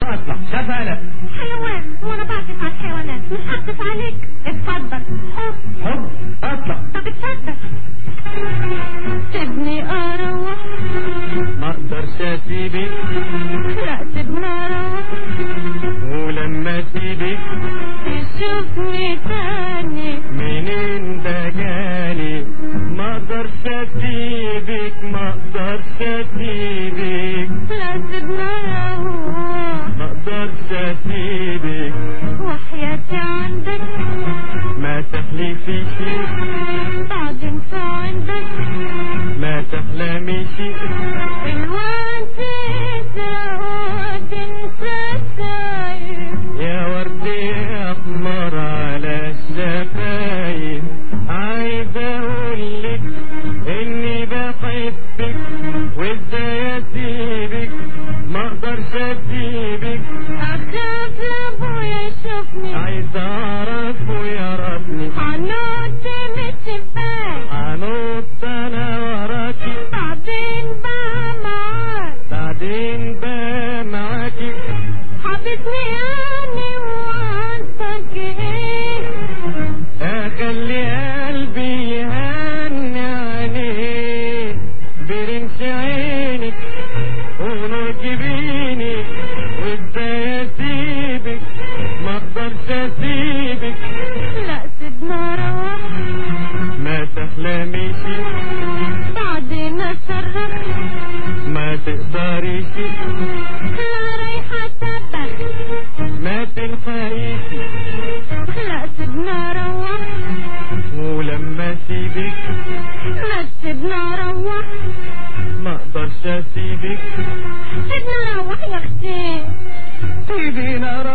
اطلع شغالة حيوان وانا بعطف على الحيوانات مش هعطف عليك اتفضل حب حب اطلع طب اتفضل سيبني اروح ما اقدرش اسيبك لا سيبني اروح ولما اسيبك تشوفني تاني منين ده جالي ما اقدرش اسيبك ما اقدرش اسيبك لا سيبني اروح ما اقدرش اسيبك وحياتي عندك ما تحلفيش بعدين في عندك ما تحلميش الوقت يسرق وتنسى سايب يا ورد احمر على الشفايف عايز اقولك اني بحبك وازاي اسيبك ما اقدرش اسيبك اخاف لابويا يشوفني عايز اعرف ويعرفني هنط من الشباك هنط انا وراكي بعدين بقى معاك بعدين بقى معاكي حبيبني يعني وعنتك ايه اخلي قلبي يهني عليه برمش عينك ونور جبينك وازاي اسيبك ما اقدرش اسيبك لا سيبنا روح ما تحلميش بعدين اصرخ ما تقدريش لا رايحة تبخ ما تلحقيش لا سيبنا روح ولما اسيبك لا سيبنا روح ما اقدرش اسيبك سيبنا روح يا اختي سيبينا